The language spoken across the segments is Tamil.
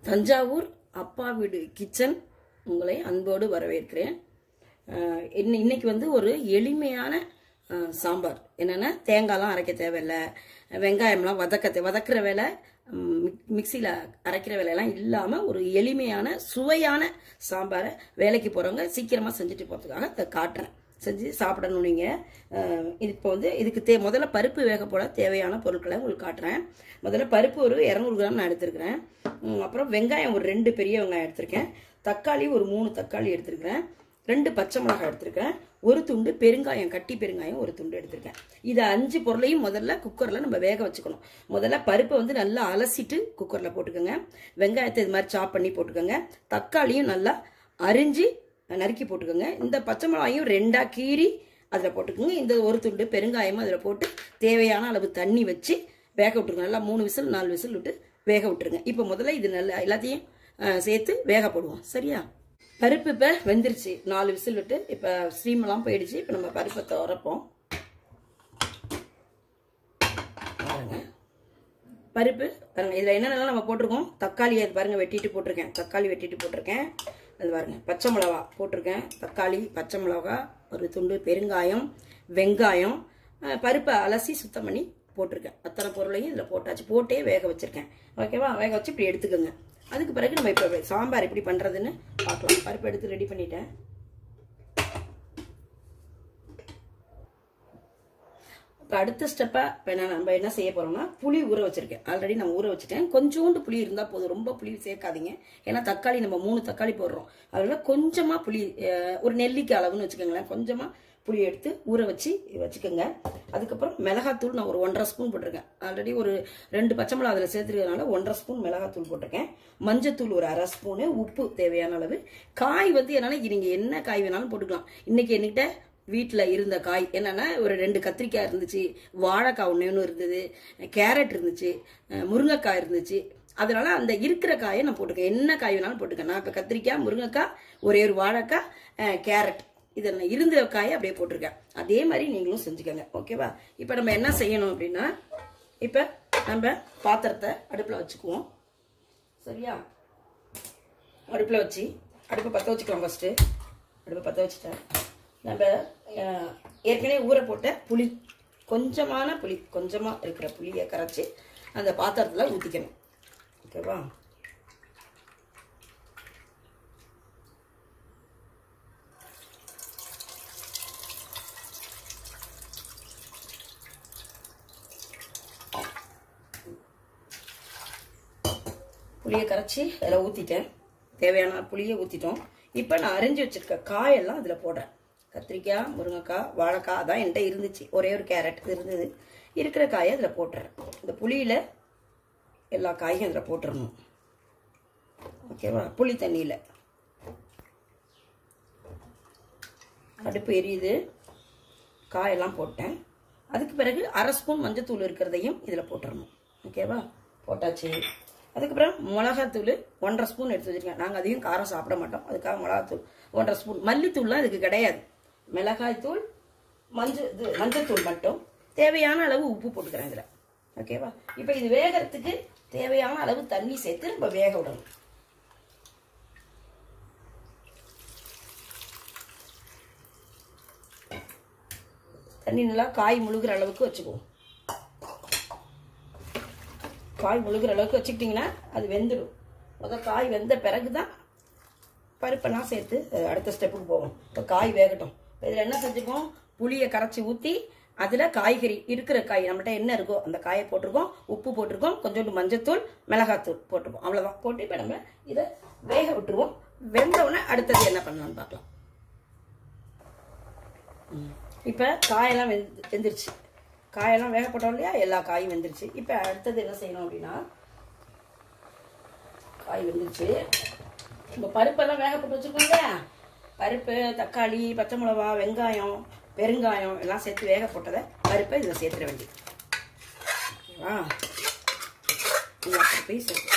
தஞ்சாவூர் அப்பா வீடு கிச்சன் உங்களை அன்போடு வரவேற்கிறேன் அஹ் இன்ன- இன்னைக்கு வந்து ஒரு எளிமையான அஹ், சாம்பார் என்னென்னா தேங்காய்லாம் அரைக்க தேவையில்லை வெங்காயம்லாம் வதக்க தே- வதக்குற வேலை மிக்சியில் அரைக்கிற வேலையெல்லாம் இல்லாமல் ஒரு எளிமையான சுவையான சாம்பாரை வேலைக்கு போகிறவங்க சீக்கிரமாக செஞ்சுட்டு போகிறதுக்காக இதை காட்டுறேன் செஞ்சு சாப்பிடணும் நீங்கள் இது இப்போ வந்து இதுக்கு தே முதல்ல பருப்பு வேக போட தேவையான பொருட்களை உங்களுக்கு காட்டுறேன் முதல்ல பருப்பு ஒரு இரநூறு கிராம் நான் எடுத்திருக்கிறேன் ம், அப்புறம் வெங்காயம் ஒரு ரெண்டு பெரிய வெங்காயம் எடுத்திருக்கேன் தக்காளி ஒரு மூணு தக்காளி எடுத்திருக்கிறேன் ரெண்டு பச்சை மிளகாய் எடுத்திருக்கேன் ஒரு துண்டு பெருங்காயம் கட்டி பெருங்காயம் ஒரு துண்டு எடுத்திருக்கேன் இதை அஞ்சு பொருளையும் முதல்ல குக்கரில் நம்ம வேக வச்சுக்கணும் முதல்ல பருப்பை வந்து நல்லா அலசிட்டு குக்கரில் போட்டுக்கோங்க வெங்காயத்தை இது மாதிரி சாப் பண்ணி போட்டுக்கோங்க தக்காளியும் நல்லா அரிஞ்சு நறுக்கி போட்டுக்கோங்க இந்த பச்சை மிளகாயும் ரெண்டா கீறி அதில் போட்டுக்கோங்க இந்த ஒரு துண்டு பெருங்காயமும் அதில் போட்டு தேவையான அளவு தண்ணி வச்சு வேக விட்டுருங்க நல்லா மூணு விசில் நாலு விசில் விட்டு வேக விட்டுருங்க இப்போ முதல்ல இது நல்லா எல்லாத்தையும் அஹ், சேர்த்து வேக போடுவோம் சரியா பருப்பு இப்போ வெந்துருச்சு நாலு விசில் விட்டு இப்போ ஸ்டீமெல்லாம் போயிடுச்சு இப்போ நம்ம பருப்பை துறப்போம் பாருங்க பருப்பு பாருங்க இதில் என்னென்னலாம் நம்ம போட்டிருக்கோம் தக்காளி அது பாருங்க வெட்டிட்டு போட்டிருக்கேன் தக்காளி வெட்டிட்டு போட்டிருக்கேன் அது பாருங்க பச்சை மிளகா போட்டிருக்கேன் தக்காளி பச்சை மிளகா ஒரு துண்டு பெருங்காயம் வெங்காயம் அஹ், பருப்பை அலசி சுத்தம் பண்ணி போட்டிருக்கேன் அத்தனை பொருளையும் இதில் போட்டாச்சு போட்டே வேக வச்சிருக்கேன் ஓகேவா வேக வச்சு இப்படி எடுத்துக்கோங்க அதுக்கு பிறகு நம்ம இப்போ சாம்பார் எப்படி பண்ணுறதுன்னு பார்க்கலாம் பருப்பு எடுத்து ரெடி பண்ணிட்டேன் இப்போ அடுத்த ஸ்டெப்பாக இப்போ என்ன நம்ம என்ன செய்ய போகிறோம்னா புளி ஊற வச்சிருக்கேன் ஆல்ரெடி நான் ஊற வச்சுட்டேன் கொஞ்சோண்டு புளி இருந்தால் போதும் ரொம்ப புளி சேர்க்காதீங்க ஏன்னா தக்காளி நம்ம மூணு தக்காளி போடுறோம் அதனால கொஞ்சமாக புளி அஹ், ஒரு நெல்லிக்காய் அளவுன்னு வச்சுக்கோங்களேன் கொஞ்சமாக புளி எடுத்து ஊற வச்சு வச்சுக்கோங்க அதுக்கப்புறம் மிளகாத்தூள் நான் ஒரு ஒன்றரை ஸ்பூன் போட்டிருக்கேன் ஆல்ரெடி ஒரு ரெண்டு பச்சை மிளகா அதில் சேர்த்துருக்கனால ஒன்றரை ஸ்பூன் மிளகாத்தூள் போட்டிருக்கேன் மஞ்சத்தூள் ஒரு அரை ஸ்பூனு உப்பு தேவையான அளவு காய் வந்து என்னால் நீங்கள் என்ன காய் வேணாலும் போட்டுக்கலாம் இன்னைக்கு என்கிட்ட வீட்டில் இருந்த காய் என்னன்னா ஒரு ரெண்டு கத்திரிக்காய் இருந்துச்சு வாழைக்காய் ஒன்று ஒன்று இருந்தது கேரட் இருந்துச்சு அஹ் முருங்கைக்காய் இருந்துச்சு அதனால அந்த இருக்கிற காயை நான் போட்டுக்கேன் என்ன காய் வேணாலும் போட்டுக்கேன் நான் இப்போ கத்திரிக்காய் முருங்கைக்காய் ஒரே ஒரு வாழைக்காய் அஹ் கேரட் இதை நான் இருந்த காயை அப்படியே போட்டிருக்கேன் அதே மாதிரி நீங்களும் செஞ்சுக்கோங்க ஓகேவா இப்போ நம்ம என்ன செய்யணும் அப்படின்னா இப்போ நம்ம பாத்திரத்தை அடுப்பில் வச்சுக்குவோம் சரியா அடுப்பில் வச்சு அடுப்பை பற்ற வச்சுக்கலாம் ஃபஸ்ட்டு அடுப்பை பற்ற வச்சுட்டேன் நம்ம அஹ், ஏற்கனவே ஊற போட்ட புளி கொஞ்சமான புளி கொஞ்சமாக இருக்கிற புளியை கரைச்சி அந்த பாத்திரத்தில் ஊற்றிக்கணும் ஓகேவா புளியை கரைச்சி அதில் ஊற்றிட்டேன் தேவையான புளியை ஊற்றிட்டோம் இப்போ நான் அரிஞ்சு வச்சிருக்க காயெல்லாம் அதில் போடுறேன் கத்திரிக்காய் முருங்கைக்காய் வாழைக்காய் அதான் என்கிட்ட இருந்துச்சு ஒரே ஒரு கேரட் இருந்தது இருக்கிற காயை அதில் போட்டுறேன் இந்த புளியில் எல்லா காயும் அதில் போட்டுறணும் ஓகேவா புளி தண்ணியில் அடுப்பு எரியுது காயெல்லாம் போட்டேன் அதுக்கு பிறகு அரை ஸ்பூன் மஞ்சத்தூள் இருக்கிறதையும் இதில் போட்டுறணும் ஓகேவா போட்டாச்சு அதுக்கப்புறம் மிளகாத்தூள் ஒன்றரை ஸ்பூன் எடுத்து வச்சிருக்கேன் நாங்கள் அதையும் காரம் சாப்பிட மாட்டோம் அதுக்காக மிளகாத்தூள் ஒன்றரை ஸ்பூன் மல்லித்தூள்லாம் இதுக்கு கிடையாது மிளகாய்த்தூள் மஞ்சள் இது மஞ்சத்தூள் மட்டும் தேவையான அளவு உப்பு போட்டுக்கிறேன் இதில் ஓகேவா இப்போ இது வேகறதுக்கு தேவையான அளவு தண்ணி சேர்த்து நம்ம வேக விடணும் தண்ணி நல்லா காய் முழுகிற அளவுக்கு வச்சுக்குவோம் காய் முழுகிற அளவுக்கு வச்சுக்கிட்டிங்கன்னா அது வெந்துடும் முதல் காய் வெந்த பிறகு தான் பருப்பெல்லாம் சேர்த்து அஹ், அடுத்த ஸ்டெப்புக்கு போவோம் இப்போ காய் வேகட்டும் இப்போ இதில் என்ன செஞ்சுருக்கோம் புளியை கரைச்சி ஊற்றி அதில் காய்கறி இருக்கிற காய் நம்மகிட்ட என்ன இருக்கோ அந்த காயை போட்டிருக்கோம் உப்பு போட்டிருக்கோம் கொஞ்சோண்டு மஞ்சத்தூள் மிளகாத்தூள் போட்டிருக்கோம் அவ்வளோதான் போட்டு இப்போ நம்ம இதை வேக விட்டுருவோம் வெந்த உடனே அடுத்தது என்ன பண்ணலாம்னு பார்க்கலாம் இப்போ காயெல்லாம் வெந்து வெந்துருச்சு காயெல்லாம் வேக போட்டோம் இல்லையா எல்லா காயும் வெந்துருச்சு இப்போ அடுத்தது என்ன செய்யணும் அப்படின்னா காய் வெந்துருச்சு இந்த பருப்பெல்லாம் வேக போட்டு வச்சுருக்கோம் இல்லையா பருப்பு தக்காளி பச்சை மிளகா வெங்காயம் பெருங்காயம் எல்லாம் சேர்த்து வேக போட்டதை பருப்பை இதில் சேர்த்துட வேண்டியது ஓகேவா எல்லா பருப்பையும் சேர்த்து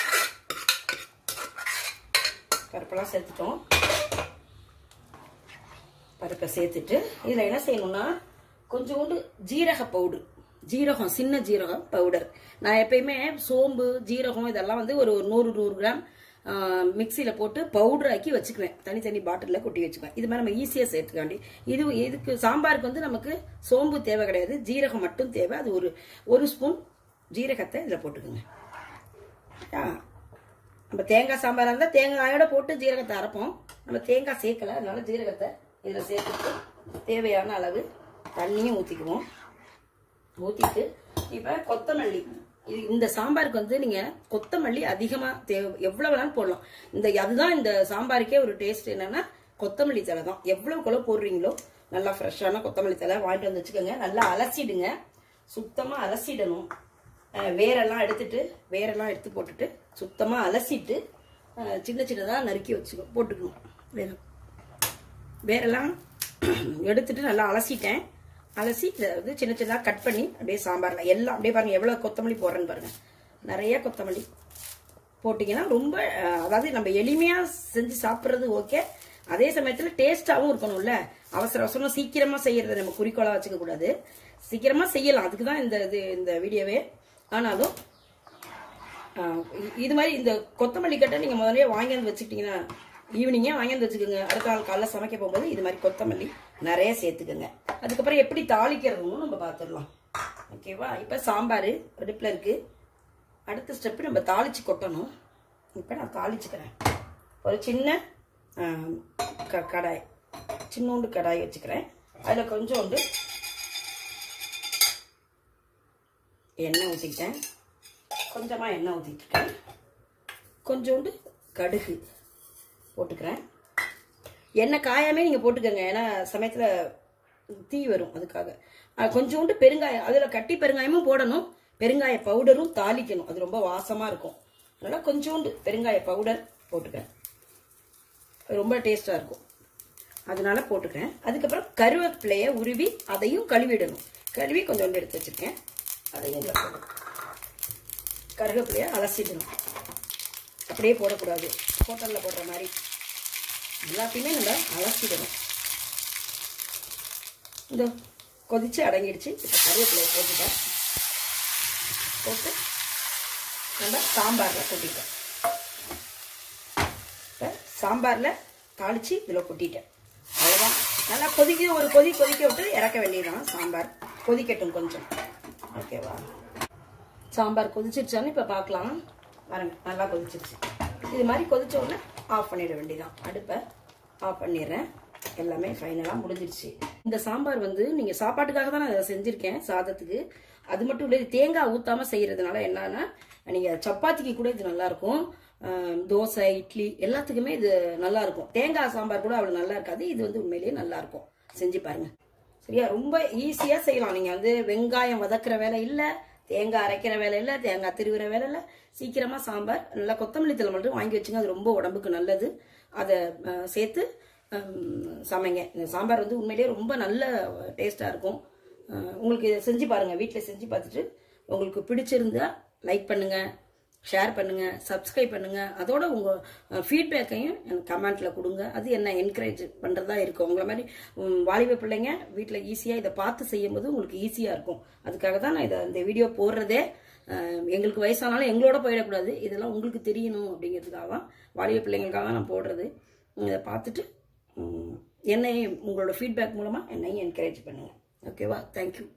பருப்பெல்லாம் சேர்த்துட்டோம் பருப்பை சேர்த்துட்டு இதில் என்ன செய்யணும்னா கொஞ்சோண்டு ஜீரக பவுடர் ஜீரகம் சின்ன ஜீரகம் பவுடர் நான் எப்பயுமே சோம்பு ஜீரகம் இதெல்லாம் வந்து ஒரு நூறு நூறு கிராம் மிக்சியில் போட்டு பவுடர் ஆக்கி வச்சுக்குவேன் தனித்தனி பாட்டிலில் கொட்டி வச்சுக்குவேன் இது மாதிரி நம்ம ஈஸியாக சேர்த்துக்காண்டி இது இதுக்கு சாம்பாருக்கு வந்து நமக்கு சோம்பு தேவை கிடையாது ஜீரகம் மட்டும் தேவை அது ஒரு ஒரு ஸ்பூன் ஜீரகத்தை இதில் போட்டுக்கோங்க ஆ, நம்ம தேங்காய் சாம்பாராக இருந்தால் தேங்காயோட போட்டு ஜீரகத்தை அரைப்போம் நம்ம தேங்காய் சேர்க்கல அதனால ஜீரகத்தை இதில் சேர்த்துட்டு தேவையான அளவு தண்ணியும் ஊற்றிக்குவோம் ஊற்றிட்டு இப்போ கொத்தமல்லி இது இந்த சாம்பாருக்கு வந்து நீங்கள் கொத்தமல்லி அதிகமாக தேவை எவ்வளோ வேணாலும் போடலாம் இந்த அதுதான் இந்த சாம்பாருக்கே ஒரு டேஸ்ட் என்னன்னா கொத்தமல்லி தலை தான் எவ்வளோக்குள்ள போடுறீங்களோ நல்லா ஃப்ரெஷ்ஷான கொத்தமல்லி தலை வாங்கிட்டு வந்து வச்சுக்கோங்க நல்லா அலசிடுங்க சுத்தமாக அலசிடணும் அஹ் வேரெல்லாம் எடுத்துட்டு வேரெல்லாம் எடுத்து போட்டுட்டு சுத்தமாக அலசிட்டு அஹ் சின்ன சின்னதாக நறுக்கி வச்சுக்கோ போட்டுக்கணும் வேற வேரெல்லாம் எடுத்துட்டு நல்லா அலசிட்டேன் அலசி இதை வந்து சின்ன சின்னதாக கட் பண்ணி அப்படியே சாம்பாரில் எல்லாம் அப்படியே பாருங்க எவ்வளோ கொத்தமல்லி போடுறேன்னு பாருங்க நிறைய கொத்தமல்லி போட்டிங்கன்னா ரொம்ப அஹ், அதாவது நம்ம எளிமையாக செஞ்சு சாப்பிட்றது ஓகே அதே சமயத்தில் டேஸ்ட்டாகவும் இருக்கணும்ல அவசர அவசரம் சீக்கிரமாக செய்யறதை நம்ம குறிக்கோளாக வச்சுக்க கூடாது சீக்கிரமாக செய்யலாம் அதுக்கு தான் இந்த இது இந்த வீடியோவே ஆனாலும் ஆஹ் இ- இது மாதிரி இந்த கொத்தமல்லி கட்டை நீங்கள் முதல்ல வாங்கி வந்து வச்சுக்கிட்டீங்கன்னா ஈவினிங்கே வாங்கி வந்து வச்சுக்கோங்க அடுத்த நாள் காலைல சமைக்க போகும்போது இது மாதிரி கொத்தமல்லி நிறைய சேர்த்துக்கோங்க அதுக்கப்புறம் எப்படி தாளிக்கிறதுன்னு நம்ம பார்த்துடலாம் ஓகேவா இப்போ சாம்பார் அடுப்பில் இருக்குது அடுத்த ஸ்டெப்பு நம்ம தாளிச்சு கொட்டணும் இப்போ நான் தாளிச்சுக்கிறேன் ஒரு சின்ன ஆஹ், க கடாய் சின்னோண்டு கடாய் வச்சுக்கிறேன் அதில் கொஞ்சோண்டு எண்ணெய் ஊற்றிக்கிட்டேன் கொஞ்சமாக எண்ணெய் ஊற்றிட்டுருக்கேன் கொஞ்சோண்டு கடுகு போட்டுக்கிறேன் எண்ணெய் காயாமே நீங்கள் போட்டுக்கோங்க ஏன்னா சமயத்தில் தீ வரும் அதுக்காக அஹ் கொஞ்சோண்டு பெருங்காயம் அதில் கட்டி பெருங்காயமும் போடணும் பெருங்காய பவுடரும் தாளிக்கணும் அது ரொம்ப வாசமாக இருக்கும் அதனால் கொஞ்சோண்டு பெருங்காய பவுடர் போட்டுக்கிறேன் அது ரொம்ப டேஸ்ட்டாக இருக்கும் அதனால போட்டுக்கிறேன் அதுக்கப்புறம் கருவேப்பிலையை உருவி அதையும் கழுவிடணும் கழுவி கொஞ்சோண்டு எடுத்து வச்சிருக்கேன் அதையும் இதில் போடணும் கருவேப்பிலையை அலசிடணும் அப்படியே போடக்கூடாது ஹோட்டலில் போடுற மாதிரி எல்லாத்தையுமே நம்ம அலசிடணும் இந்த கொதிச்சு அடங்கிடுச்சு இப்போ கருவேப்பிலையை போட்டுட்டேன் போட்டு நம்ம சாம்பாரில் கொட்டிட்டேன் இப்போ சாம்பாரில் தாளித்து இதில் கொட்டிட்டேன் அவ்வளோதான் நல்லா கொதிக்க ஒரு கொதி கொதிக்க விட்டு இறக்க வேண்டியதுதான் சாம்பார் கொதிக்கட்டும் கொஞ்சம் ஓகேவா சாம்பார் கொதிச்சிருச்சான்னு இப்போ பார்க்கலாம் பாருங்க நல்லா கொதிச்சிருச்சு இது மாதிரி கொதிச்ச உடனே ஆஃப் பண்ணிட வேண்டியதான் அடுப்பை ஆஃப் பண்ணிடுறேன் எல்லாமே ஃபைனலாக முடிஞ்சிருச்சு இந்த சாம்பார் வந்து நீங்கள் சாப்பாட்டுக்காக தான் நான் இதை செஞ்சுருக்கேன் சாதத்துக்கு அது மட்டும் இல்லை இது தேங்காய் ஊற்றாமல் செய்கிறதுனால என்னன்னா நீங்கள் சப்பாத்திக்கு கூட இது நல்லாயிருக்கும் தோசை இட்லி எல்லாத்துக்குமே இது நல்லா இருக்கும் தேங்காய் சாம்பார் கூட அவ்வளோ நல்லா இருக்காது இது வந்து உண்மையிலேயே நல்லா இருக்கும் செஞ்சு பாருங்க சரியா ரொம்ப ஈஸியாக செய்யலாம் நீங்கள் வந்து வெங்காயம் வதக்குற வேலை இல்லை தேங்காய் அரைக்கிற வேலை இல்லை தேங்காய் திருவுற வேலை இல்லை சீக்கிரமாக சாம்பார் நல்லா கொத்தமல்லி தலை மட்டும் வாங்கி வச்சுங்க அது ரொம்ப உடம்புக்கு நல்லது அதை அஹ், சேர்த்து ஹம், சமைங்க இந்த சாம்பார் வந்து உண்மையிலேயே ரொம்ப நல்ல டேஸ்ட்டாக இருக்கும் அஹ், உங்களுக்கு இதை செஞ்சு பாருங்கள் வீட்டில் செஞ்சு பார்த்துட்டு உங்களுக்கு பிடிச்சிருந்தா லைக் பண்ணுங்கள் ஷேர் பண்ணுங்கள் சப்ஸ்கிரைப் பண்ணுங்கள் அதோட உங்கள் ஃபீட்பேக்கையும் எனக்கு கமெண்ட்டில் கொடுங்க அது என்ன என்கரேஜ் பண்ணுறதா இருக்கும் உங்களை மாதிரி உம், வாலிப பிள்ளைங்க வீட்டில் ஈஸியாக இதை பார்த்து செய்யும்போது உங்களுக்கு ஈஸியாக இருக்கும் அதுக்காக தான் நான் இதை இந்த வீடியோ போடுறதே அஹ், எங்களுக்கு வயசானாலும் எங்களோட போயிடக்கூடாது இதெல்லாம் உங்களுக்கு தெரியணும் அப்படிங்கிறதுக்காக தான் வாலிப பிள்ளைங்களுக்காக தான் நான் போடுறது இதை பார்த்துட்டு உம், என்னையும் உங்களோட ஃபீட்பேக் மூலமாக என்னையும் என்கரேஜ் பண்ணுங்கள் ஓகேவா தேங்க்யூ